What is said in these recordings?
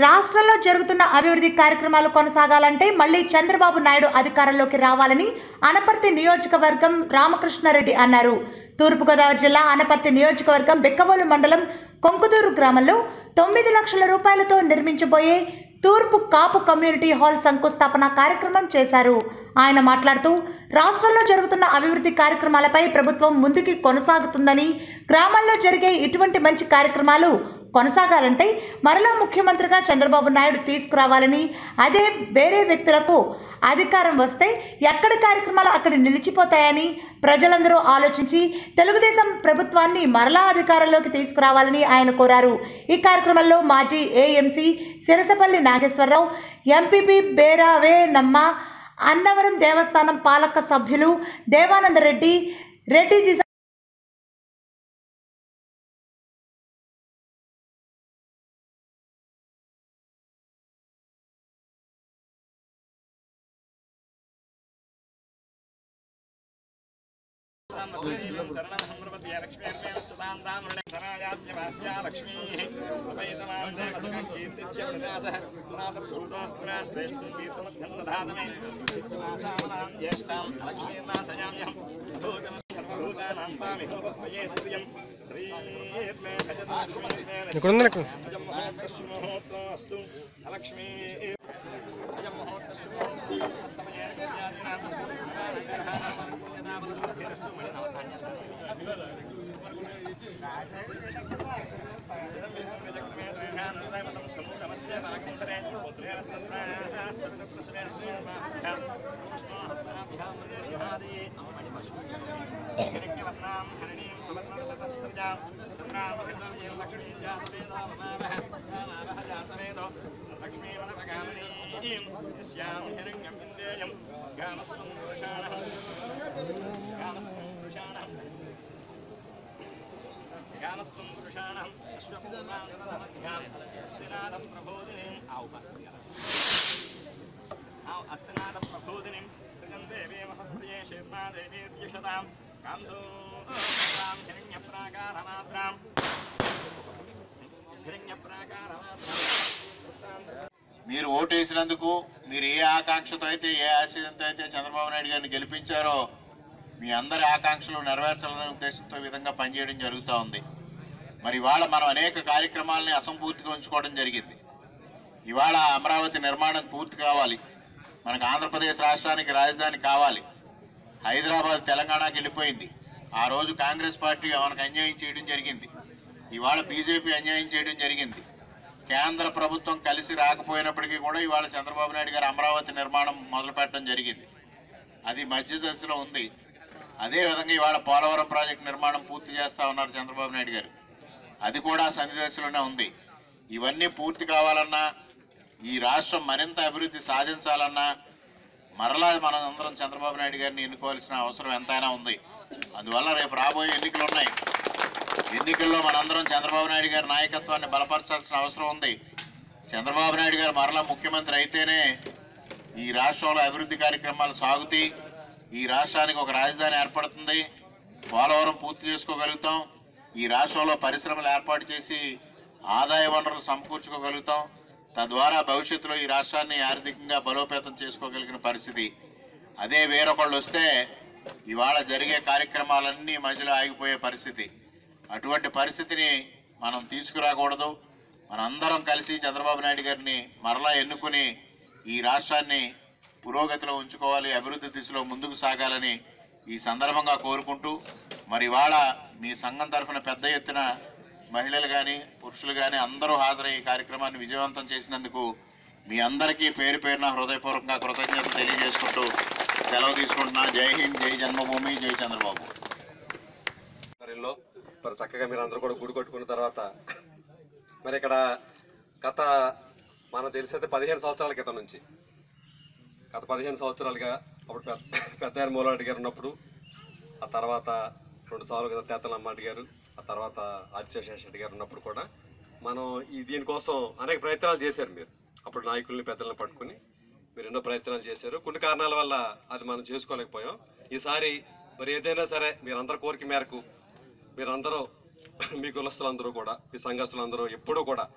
రాష్ట్రంలో జరుగుతున్న అభివృద్ధి కార్యక్రమాలు కొనసాగాలంటే మళ్ళీ చంద్రబాబు నాయుడు అధికారంలోకి రావాలని అనపర్తి నియోజకవర్గం రామకృష్ణారెడ్డి అన్నారు తూర్పుగోదావరి జిల్లా అనపర్తి నియోజకవర్గం బిక్కవోలు మండలం కొంకుదూరు గ్రామంలో తొమ్మిది లక్షల రూపాయలతో నిర్మించబోయే తూర్పు కాపు కమ్యూనిటీ హాల్ శంకుస్థాపన కార్యక్రమం చేశారు ఆయన మాట్లాడుతూ రాష్ట్రంలో జరుగుతున్న అభివృద్ధి కార్యక్రమాలపై ప్రభుత్వం ముందుకి కొనసాగుతుందని గ్రామాల్లో జరిగే ఇటువంటి మంచి కార్యక్రమాలు కొనసాగాలంటే మరలా ముఖ్యమంత్రిగా చంద్రబాబు నాయుడు తీసుకురావాలని అదే వేరే వ్యక్తులకు అధికారం వస్తే ఎక్కడి కార్యక్రమాలు అక్కడ నిలిచిపోతాయని ప్రజలందరూ ఆలోచించి తెలుగుదేశం ప్రభుత్వాన్ని మరలా అధికారంలోకి తీసుకురావాలని ఆయన కోరారు ఈ కార్యక్రమంలో మాజీ ఏఎంసీ సిరసపల్లి నాగేశ్వరరావు ఎంపీపీ బేరావే నమ్మ అన్నవరం దేవస్థానం పాలక సభ్యులు దేవానందరెడ్డి రెడ్డి దిశ ఎక్కడుంది నాకు లక్ష్మీ జ్ఞానస్వం పురుషాణం అశ్వనాథం ప్రబోధినీం అస్నాథ ప్రబోధినీం సృజం దేవీ మహప్రియే శర్మా దేవీర్యషతాం కాంసో హిరణ్యప్రాకారమాత్రాం హిరణ్యప్రాకారమాత్రాం మీరు ఓటు వేసినందుకు మీరు ఏ ఆకాంక్షతో అయితే ఏ ఆశయంతో అయితే చంద్రబాబు నాయుడు గారిని గెలిపించారో మీ అందరి ఆకాంక్షలు నెరవేర్చాలనే ఉద్దేశంతో ఈ విధంగా పనిచేయడం జరుగుతూ ఉంది మరి ఇవాళ మనం అనేక కార్యక్రమాలని అసంపూర్తిగా ఉంచుకోవడం జరిగింది ఇవాళ అమరావతి నిర్మాణం పూర్తి కావాలి మనకు ఆంధ్రప్రదేశ్ రాష్ట్రానికి రాజధాని కావాలి హైదరాబాద్ తెలంగాణకి వెళ్ళిపోయింది ఆ రోజు కాంగ్రెస్ పార్టీ మనకు అన్యాయం చేయడం జరిగింది ఇవాళ బీజేపీ అన్యాయం చేయడం జరిగింది కేంద్ర ప్రభుత్వం కలిసి రాకపోయినప్పటికీ కూడా ఇవాళ చంద్రబాబు నాయుడు గారు అమరావతి నిర్మాణం మొదలు పెట్టడం జరిగింది అది మధ్య దశలో ఉంది అదే విధంగా ఇవాళ పోలవరం ప్రాజెక్టు నిర్మాణం పూర్తి చేస్తా ఉన్నారు చంద్రబాబు నాయుడు గారు అది కూడా సంధి దశలోనే ఉంది ఇవన్నీ పూర్తి కావాలన్నా ఈ రాష్ట్రం మరింత అభివృద్ధి సాధించాలన్నా మరలా మనం అందరం చంద్రబాబు నాయుడు గారిని ఎన్నుకోవాల్సిన అవసరం ఎంతైనా ఉంది అందువల్ల రేపు రాబోయే ఎన్నికలు ఉన్నాయి ఎన్నికల్లో మనందరం చంద్రబాబు నాయుడు గారి నాయకత్వాన్ని బలపరచాల్సిన అవసరం ఉంది చంద్రబాబు నాయుడు గారు మరలా ముఖ్యమంత్రి అయితేనే ఈ రాష్ట్రంలో అభివృద్ధి కార్యక్రమాలు సాగుతాయి ఈ రాష్ట్రానికి ఒక రాజధాని ఏర్పడుతుంది పోలవరం పూర్తి చేసుకోగలుగుతాం ఈ రాష్ట్రంలో పరిశ్రమలు ఏర్పాటు చేసి ఆదాయ వనరులు సమకూర్చుకోగలుగుతాం తద్వారా భవిష్యత్తులో ఈ రాష్ట్రాన్ని ఆర్థికంగా బలోపేతం చేసుకోగలిగిన పరిస్థితి అదే వేరొకళ్ళు వస్తే ఇవాళ జరిగే కార్యక్రమాలన్నీ మధ్యలో ఆగిపోయే పరిస్థితి అటువంటి పరిస్థితిని మనం తీసుకురాకూడదు మనందరం కలిసి చంద్రబాబు నాయుడు గారిని మరలా ఎన్నుకుని ఈ రాష్ట్రాన్ని పురోగతిలో ఉంచుకోవాలి అభివృద్ధి దిశలో ముందుకు సాగాలని ఈ సందర్భంగా కోరుకుంటూ మరి ఇవాళ మీ సంఘం తరఫున పెద్ద ఎత్తున మహిళలు కానీ పురుషులు కానీ అందరూ హాజరై ఈ కార్యక్రమాన్ని విజయవంతం చేసినందుకు మీ అందరికీ పేరు పేరున హృదయపూర్వకంగా కృతజ్ఞతలు తెలియజేసుకుంటూ సెలవు తీసుకుంటున్నా జై హింద్ జై జన్మభూమి జై చంద్రబాబు ఆధ్వర్యంలో మరి చక్కగా మీరు అందరూ కూడా గుడి కొట్టుకున్న తర్వాత మరి ఇక్కడ గత మనకు తెలిసైతే పదిహేను సంవత్సరాల క్రితం నుంచి గత పదిహేను సంవత్సరాలుగా అప్పుడు పెద్ద పెద్ద మూలారెడ్డి గారు ఉన్నప్పుడు ఆ తర్వాత రెండు సార్లు కదా తేతలమ్మారెడ్డి గారు ఆ తర్వాత ఆదిత్యశేష రెడ్డి గారు ఉన్నప్పుడు కూడా మనం ఈ దీనికోసం అనేక ప్రయత్నాలు చేశారు మీరు అప్పుడు నాయకుల్ని పెద్దలను పట్టుకుని మీరు ఎన్నో ప్రయత్నాలు చేశారు కొన్ని కారణాల వల్ల అది మనం చేసుకోలేకపోయాం ఈసారి మరి ఏదైనా సరే మీరందరి కోరిక మేరకు మీరందరూ మీ కులస్తులందరూ కూడా మీ సంఘస్థులందరూ ఎప్పుడూ కూడా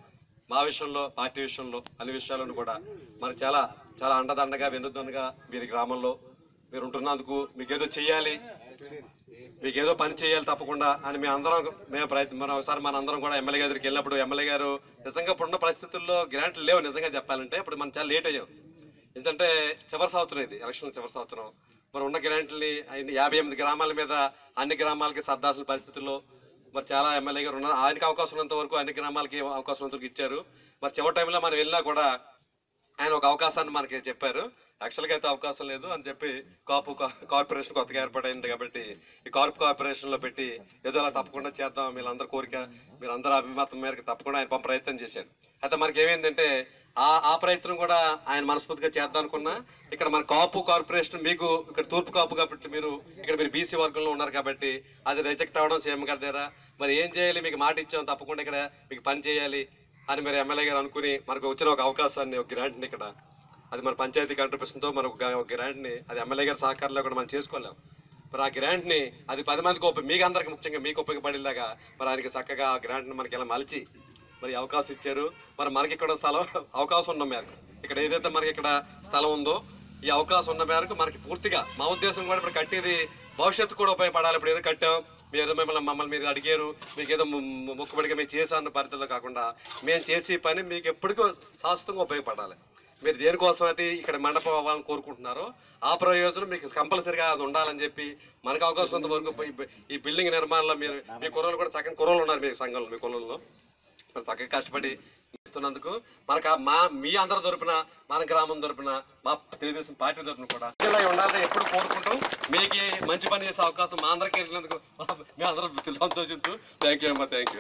మా విషయంలో పార్టీ విషయంలో అన్ని విషయాలను కూడా మరి చాలా చాలా అండదండగా వెన్నుదన్నుగా మీరు గ్రామంలో మీరు ఉంటున్నందుకు మీకు ఏదో చెయ్యాలి మీకు ఏదో పని చేయాలి తప్పకుండా అని మేము అందరం మేము ప్రయత్నం మనం ఒకసారి మన అందరం కూడా ఎమ్మెల్యే గారి దగ్గరికి వెళ్ళినప్పుడు ఎమ్మెల్యే గారు నిజంగా ఇప్పుడున్న పరిస్థితుల్లో గ్రాంట్లు లేవు నిజంగా చెప్పాలంటే ఇప్పుడు మనం చాలా లేట్ అయ్యాం ఎందుకంటే చివరి సంవత్సరం ఇది ఎలక్షన్ చివరి సంవత్సరం మరి ఉన్న గ్రాంట్లని ఆయన యాభై ఎనిమిది గ్రామాల మీద అన్ని గ్రామాలకి సర్దాల్సిన పరిస్థితుల్లో మరి చాలా ఎమ్మెల్యే గారు ఉన్నారు ఆయనకి అవకాశం ఉన్నంత వరకు అన్ని గ్రామాలకి అవకాశం ఉన్నంత వరకు ఇచ్చారు మరి చివరి టైంలో మనం వెళ్ళినా కూడా ఆయన ఒక అవకాశాన్ని మనకి చెప్పారు యాక్చువల్గా అయితే అవకాశం లేదు అని చెప్పి కాపు కా- కార్పొరేషన్ కొత్తగా ఏర్పాటైంది కాబట్టి ఈ కార్ప్ కార్పొరేషన్ లో పెట్టి ఏదో అలా తప్పకుండా చేద్దాం మీరందరి కోరిక మీరందరూ అభిమతం మేరకు తప్పకుండా ఆయన పాపం ప్రయత్నం చేశాడు అయితే మనకి ఏమైందంటే ఆ ఆ ప్రయత్నం కూడా ఆయన మనస్ఫూర్తిగా చేద్దాం అనుకున్నా ఇక్కడ మన కాపు కార్పొరేషన్ మీకు ఇక్కడ తూర్పు కాపు కాబట్టి మీరు ఇక్కడ మీరు బీసీ వర్గంలో ఉన్నారు కాబట్టి అది రిజెక్ట్ అవ్వడం సీఎం గారి దగ్గర మరి ఏం చేయాలి మీకు మాట ఇచ్చాం తప్పకుండా ఇక్కడ మీకు పని చేయాలి అని మరి ఎమ్మెల్యే గారు అనుకుని మనకు వచ్చిన ఒక అవకాశాన్ని ఒక గ్రాంట్ని ఇక్కడ అది మన పంచాయతీ కాంట్రిబ్యూషన్తో మన ఒక ఒక గ్రాంట్ని అది ఎమ్మెల్యే గారి సహకారంలో కూడా మనం చేసుకోలేం మరి ఆ గ్రాంట్ని అది పది మందికి ఉపయోగ మీకు అందరికి ముఖ్యంగా మీకు ఉపయోగపడేలాగా మరి ఆయనకి చక్కగా ఆ గ్రాంట్ని మనకి ఇలా మలిచి మరి అవకాశం ఇచ్చారు మరి మనకి ఇక్కడ స్థలం అవకాశం ఉన్న మేరకు ఇక్కడ ఏదైతే మనకి ఇక్కడ స్థలం ఉందో ఈ అవకాశం ఉన్న మేరకు మనకి పూర్తిగా మా ఉద్దేశం కూడా ఇప్పుడు కట్టేది భవిష్యత్తు కూడా ఉపయోగపడాలి ఇప్పుడు ఏదో కట్టాం మీరు ఏదో మిమ్మల్ని మమ్మల్ని మీరు అడిగారు మీకు ఏదో ము- ము- మొక్కుబడిగా మేము చేశాన్న పరిధిలో కాకుండా మేము చేసే పని మీకు ఎప్పటికీ శాశ్వతంగా ఉపయోగపడాలి మీరు దేనికోసం అయితే ఇక్కడ మండపం అవ్వాలని కోరుకుంటున్నారో ఆ ప్రయోజనం మీకు కంపల్సరిగా అది ఉండాలని చెప్పి మనకు అవకాశం ఉన్నంత వరకు ఈ- ఈ బిల్డింగ్ నిర్మాణంలో మీరు మీ కుర్రలు కూడా చక్కని కుర్రలు ఉన్నారు మీ సంఘంలో మీ కులంలో మరి చక్కగా కష్టపడి ఇస్తున్నందుకు మనకు ఆ మా మీ అందరి తరపున మన గ్రామం తరపున మా తెలుగుదేశం పార్టీ తరపున కూడా ఇలా ఉండాలని ఎప్పుడు కోరుకుంటాం మీకు మంచి పని చేసే అవకాశం మా అందరికి వెళ్ళినందుకు మేము అందరం సంతోషిస్తూ థ్యాంక్ యూ అమ్మా థ్యాంక్ యూ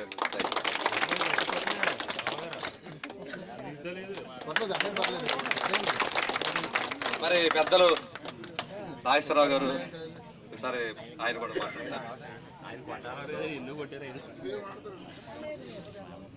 మరి పెద్దలు నాగేశ్వరరావు గారు ఒకసారి ఆయన కూడా మాట్లాడారు